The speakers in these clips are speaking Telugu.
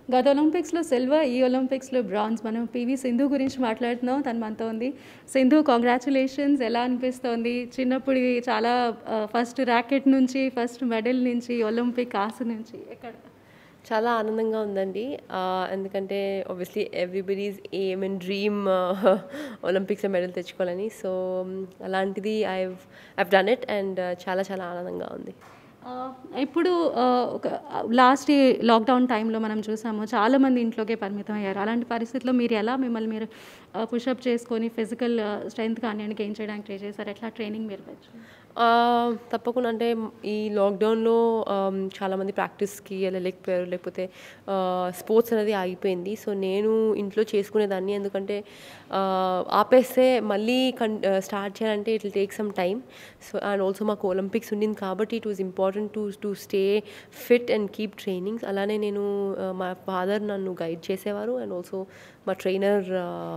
గత ఒలింపిక్స్లో సిల్వర్ ఈ ఒలింపిక్స్లో బ్రాంజ్ మనం పివి సింధు గురించి మాట్లాడుతున్నాం తను మనతో ఉంది సింధు కాంగ్రాచులేషన్స్ ఎలా అనిపిస్తోంది చిన్నప్పుడు చాలా ఫస్ట్ ర్యాకెట్ నుంచి ఫస్ట్ మెడల్ నుంచి ఒలింపిక్ ఆశ నుంచి ఎక్కడ చాలా ఆనందంగా ఉందండి ఆ, ఎందుకంటే obviously everybody's aim and dream ఒలింపిక్స్లో మెడల్ తెచ్చుకోవాలని సో అలాంటిది I I've done it and చాలా చాలా ఆనందంగా ఉంది ఆ, ఇప్పుడు ఆ, ఒక లాస్ట్ లాక్డౌన్ టైంలో మనం చూసాము చాలామంది ఇంట్లోకే పరిమితం అయ్యారు అలాంటి పరిస్థితుల్లో మీరు ఎలా మిమ్మల్ని మీరు పుషప్ చేసుకొని ఫిజికల్ స్ట్రెంగ్త్ కానివ్వండి గెయిన్ చేయడానికి ట్రై చేశారు ఎట్లా ట్రైనింగ్ మీరు పెంచు ఆ, తప్పకుండా అంటే ఈ లాక్డౌన్లో ఆమ్, చాలామంది ప్రాక్టీస్కి వెళ్ళలేకపోయారు లేకపోతే స్పోర్ట్స్ అనేది ఆగిపోయింది సో నేను ఇంట్లో చేసుకునేదాన్ని ఎందుకంటే ఆ, ఆపేస్తే మళ్ళీ కన్ స్టార్ట్ చేయాలంటే it will take some time so and also మాకు ఒలింపిక్స్ ఉండింది కాబట్టి it was important to to stay fit and keep trainings అలానే నేను ఆ, మా ఫాదర్ నన్ను గైడ్ చేసేవారు అండ్ ఆల్సో మా ట్రైనర్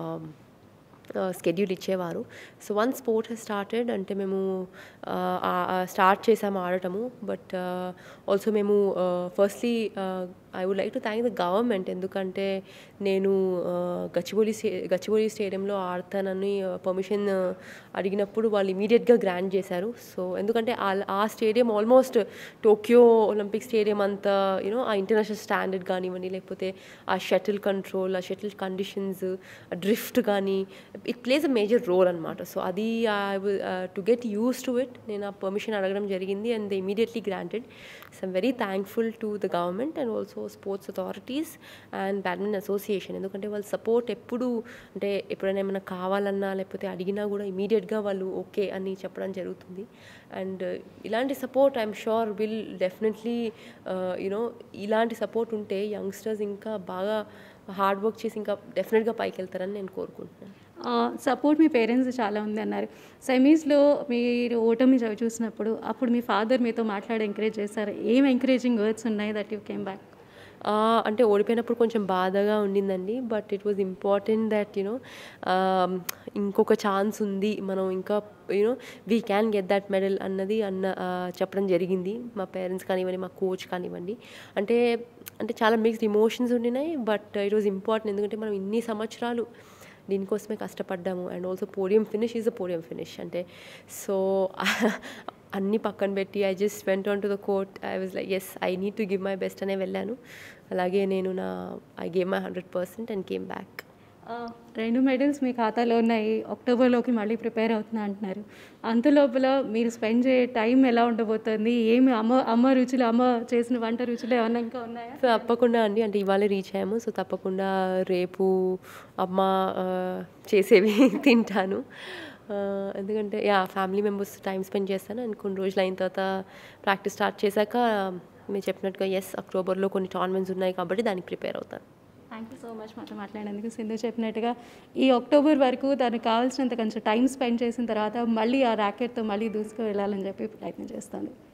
స్కెడ్యూల్ ఇచ్చేవారు so one sport he's started అంటే మేము స్టార్ట్ చేసాము ఆడటము బట్ ఆల్సో మేము firstly I would like to thank the government ఎందుకంటే నేను uh, గచ్చిబౌలి స్టే గచ్చిబౌలి స్టేడియంలో ఆడతానని పర్మిషన్ అడిగినప్పుడు వాళ్ళు ఇమీడియట్గా గ్రాంట్ చేశారు సో ఎందుకంటే ఆ- ఆ stadium almost Tokyo Olympic stadium అంత యూనో ఆ ఇంటర్నేషనల్ స్టాండర్డ్ కానివ్వండి లేకపోతే ఆ షటిల్ కంట్రోల్ ఆ షటిల్ కండిషన్స్ డ్రిఫ్ట్ కానీ it plays a major role అనమాట సో అది to get use to it నేను ఆ పర్మిషన్ అడగడం జరిగింది and they immediately granted so I'm very thankful to the government and also sports authorities and badminton association ఎందుకంటే వాళ్ళ సపోర్ట్ ఎప్పుడు అంటే ఎప్పుడైనా ఏమైనా కావాలన్నా లేకపోతే అడిగినా కూడా ఇమీడియట్గా వాళ్ళు ఓకే అని చెప్పడం జరుగుతుంది అండ్ ఇలాంటి support I'm sure will definitely you know ఇలాంటి సపోర్ట్ ఉంటే యంగ్స్టర్స్ ఇంకా బాగా హార్డ్ వర్క్ చేసి ఇంకా డెఫినెట్గా పైకి వెళ్తారని నేను కోరుకుంటున్నాను సపోర్ట్ మీ పేరెంట్స్ చాలా ఉంది అన్నారు సెమీస్లో మీరు ఓటమి చవి చూసినప్పుడు అప్పుడు మీ ఫాదర్ మీతో మాట్లాడి ఎంకరేజ్ చేశారు ఏం ఎంకరేజింగ్ వర్డ్స్ ఉన్నాయి దట్ యూ కేమ్ బ్యాక్ ఆ, అంటే ఓడిపోయినప్పుడు కొంచెం బాధగా ఉండిందండి but it was important that you know ఇంకొక ఛాన్స్ ఉంది మనం ఇంకా you know we can get that medal అన్నది అన్న ఆ, చెప్పడం జరిగింది మా పేరెంట్స్ కానివ్వండి మా కోచ్ కానివ్వండి అంటే అంటే చాలా మిక్స్డ్ ఇమోషన్స్ ఉండినాయి బట్ ఇట్ వాజ్ ఇంపార్టెంట్ ఎందుకంటే మనం ఇన్ని సంవత్సరాలు దీనికోసమే కష్టపడ్డాము and also podium finish is a podium finish అంటే సో అన్ని పక్కన పెట్టి I just went on to the court I was like yes I need to give my best అనే వెళ్ళాను అలాగే నేను నా I gave my hundred percent and came back రెండు మెడల్స్ మీ ఖాతాలో ఉన్నాయి అక్టోబర్లోకి మళ్ళీ ప్రిపేర్ అవుతున్నా అంటున్నారు అంతలోపల మీరు స్పెండ్ చేసే టైం ఎలా ఉండబోతుంది ఏమి అమ్మ అమ్మ రుచులు అమ్మ చేసిన వంట రుచులు ఏమన్నా ఇంకా ఉన్నాయా సో తప్పకుండా అండి అంటే ఇవాళ రీచ్ అయ్యాము సో తప్పకుండా రేపు అమ్మ ఆ, చేసేవి తింటాను ఆ, ఎందుకంటే yeah family members time spend చేస్తాను అండ్ కొన్ని రోజులు అయిన తర్వాత ప్రాక్టీస్ స్టార్ట్ చేశాక మీరు చెప్పినట్టుగా ఎస్ అక్టోబర్లో కొన్ని టోర్నమెంట్స్ ఉన్నాయి కాబట్టి దానికి ప్రిపేర్ అవుతాను థ్యాంక్ యూ సో మచ్ మాతో మాట్లాడేందుకు సింధు చెప్పినట్టుగా ఈ అక్టోబర్ వరకు తనకు కావాల్సినంత కొంచెం టైం స్పెండ్ చేసిన తర్వాత మళ్ళీ ఆ ర్యాకెట్తో మళ్ళీ దూసుకు వెళ్ళాలని చెప్పి ప్రయత్నం చేస్తుంది